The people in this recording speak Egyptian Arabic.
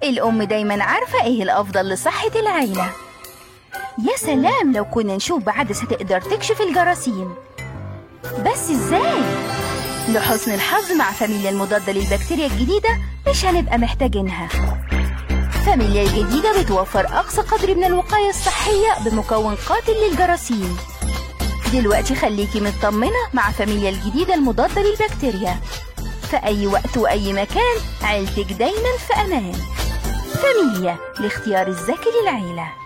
الأم دايما عارفة إيه الأفضل لصحة العيلة يا سلام لو كنا نشوف بعدسة تقدر تكشف الجراثيم بس إزاي؟ لحسن الحظ مع فاميليا المضادة للبكتيريا الجديدة مش هنبقى محتاجينها فاميليا الجديدة بتوفر أقصى قدر من الوقاية الصحية بمكون قاتل للجراثيم دلوقتي خليكي مطمنة مع فاميليا الجديدة المضادة للبكتيريا في أي وقت وأي مكان عيلتك دايما في أمان فاميليا الاختيار الذكي للعيلة